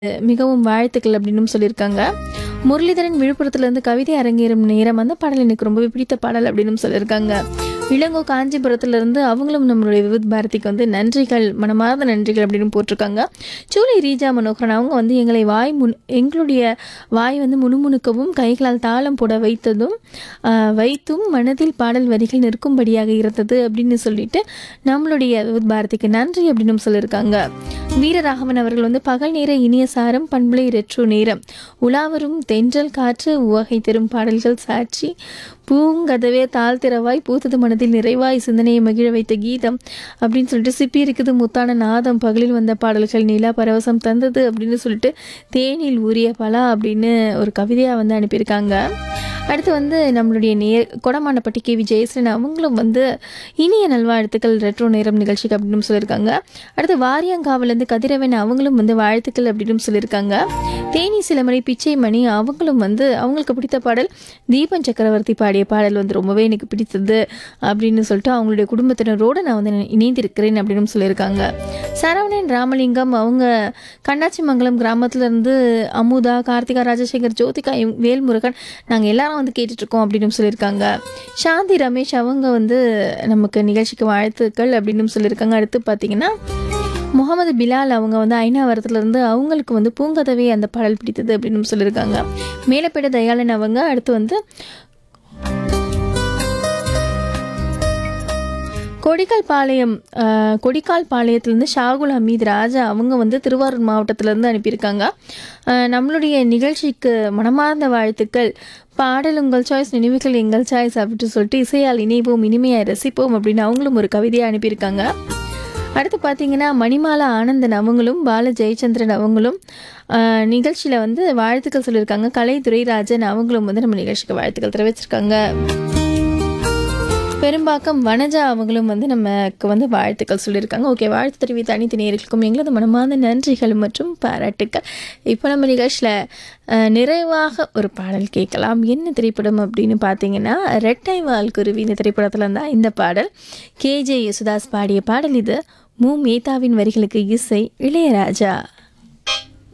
மிகவும் வாழ்த்துக்கள் அப்படின்னு சொல்லியிருக்காங்க முரளிதரன் விழுப்புரத்துலேருந்து கவிதை அரங்கேறும் நேரம் அந்த பாடல் எனக்கு ரொம்பவே பிடித்த பாடல் அப்படின்னு சொல்லியிருக்காங்க இளங்கோ காஞ்சிபுரத்துலேருந்து அவங்களும் நம்மளுடைய விவித் பாரதிக்கு வந்து நன்றிகள் மனமார்ந்த நன்றிகள் அப்படின்னு போட்டிருக்காங்க சூளை ரீஜா மனோகரன் அவங்க வந்து எங்களை வாய் முன் எங்களுடைய வாய் வந்து முணுமுணுக்கவும் கைகளால் தாளம் போட வைத்ததும் ஆஹ், வைத்தும் மனதில் பாடல் வரிகள் நிற்கும்படியாக இருந்தது அப்படின்னு சொல்லிட்டு நம்மளுடைய விவித் பாரதிக்கு நன்றி அப்படின்னு சொல்லியிருக்காங்க வீரராகவன் அவர்கள் வந்து பகல் நேர இனிய சாரம் பண்புலை ரெட்ரோ நேரம் உலாவரும் தென்றல் காற்று உவகை தரும் பாடல்கள் சாட்சி பூங்கதவே தாழ்த்திரவாய் பூத்தது மனதில் நிறைவாய் சிந்தனையை மகிழ வைத்த கீதம் அப்படின்னு சொல்லிட்டு சிப்பி இருக்குது முத்தான நாதம் பகலில் வந்த பாடல்கள் நிலா பரவசம் தந்தது அப்படின்னு சொல்லிட்டு தேனில் ஊறிய பலா அப்படின்னு ஒரு கவிதையாக வந்து அனுப்பியிருக்காங்க அடுத்து வந்து நம்மளுடைய நே கொடமானப்பட்டி கே வி ஜெயஸ்ரன் அவங்களும் வந்து இனிய நல்வாழ்த்துக்கள் ரெட்ரோ நேரம் நிகழ்ச்சிக்கு அப்படின்னு சொல்லியிருக்காங்க அடுத்து வாரியங்காவிலேருந்து கதிரவன் அவங்களும் வந்து வாழ்த்துக்கள் அப்படின்னு சொல்லியிருக்காங்க தேனி சிலமணி பிச்சை மணி அவங்களும் வந்து அவங்களுக்கு பிடித்த பாடல் தீபன் சக்கரவர்த்தி பாடிய பாடல் வந்து ரொம்பவே எனக்கு பிடித்தது அப்படின்னு சொல்லிட்டு அவங்களுடைய குடும்பத்தினரோடு நான் வந்து இணைந்திருக்கிறேன் அப்படின்னு சொல்லியிருக்காங்க சரவணன் ராமலிங்கம் அவங்க கண்ணாச்சிமங்கலம் கிராமத்துல இருந்து அமுதா கார்த்திகா ராஜசேகர் ஜோதிகா இவங்க- வேல்முருகன் நாங்கள் எல்லாரும் வந்து கேட்டுட்ருக்கோம் அப்படின்னு சொல்லியிருக்காங்க சாந்தி ரமேஷ் அவங்க வந்து நமக்கு நிகழ்ச்சிக்கு வாழ்த்துக்கள் அப்படின்னு சொல்லியிருக்காங்க அடுத்து பார்த்தீங்கன்னா முகமது பிலால் அவங்க வந்து ஐநாவரத்துலேருந்து அவங்களுக்கு வந்து பூங்கதவே அந்த பாடல் பிடித்தது அப்படின்னு சொல்லியிருக்காங்க மேலப்பேட தயாளன் அவங்க அடுத்து வந்து கொடிக்கால் பாளையம் அஹ், கொடிக்கால் பாளையத்துலேருந்து ஷாகுல் ஹமீத் ராஜா அவங்க வந்து திருவாரூர் மாவட்டத்திலேருந்து அனுப்பியிருக்காங்க அஹ், நம்மளுடைய நிகழ்ச்சிக்கு மனமார்ந்த வாழ்த்துக்கள் பாடல் உங்கள் சாய்ஸ் நினைவுகள் எங்கள் சாய்ஸ் அப்படின்னு சொல்லிட்டு இசையால் இணைவோம் இனிமையாக ரசிப்போம் அப்படின்னு அவங்களும் ஒரு கவிதையை அனுப்பியிருக்காங்க அடுத்து பார்த்தீங்கன்னா மணிமாலா ஆனந்தன் அவங்களும் பால ஜெயச்சந்திரன் அவங்களும் நிகழ்ச்சியில் வந்து வாழ்த்துக்கள் சொல்லியிருக்காங்க கலை துரைராஜன் அவங்களும் வந்து நம்ம நிகழ்ச்சிக்கு வாழ்த்துக்கள் தெரிவிச்சிருக்காங்க பெரும்பாக்கம் வனஜா அவங்களும் வந்து நமக்கு வந்து வாழ்த்துக்கள் சொல்லியிருக்காங்க ஓகே வாழ்த்து தெரிவித்த அனைத்து நேர்களுக்கும் எங்களது மனமார்ந்த நன்றிகள் மற்றும் பாராட்டுக்கள் இப்போ நம்ம நிகழ்ச்சியில் நிறைவாக ஒரு பாடல் கேட்கலாம் என்ன திரைப்படம் அப்படின்னு பார்த்தீங்கன்னா ரெட்டை வால் குருவி இந்த திரைப்படத்தில் இருந்தால் இந்த பாடல் கேஜே யேசுதாஸ் பாடிய பாடல் இது மு மேத்தாவின் வரிகளுக்கு இசை இளையராஜா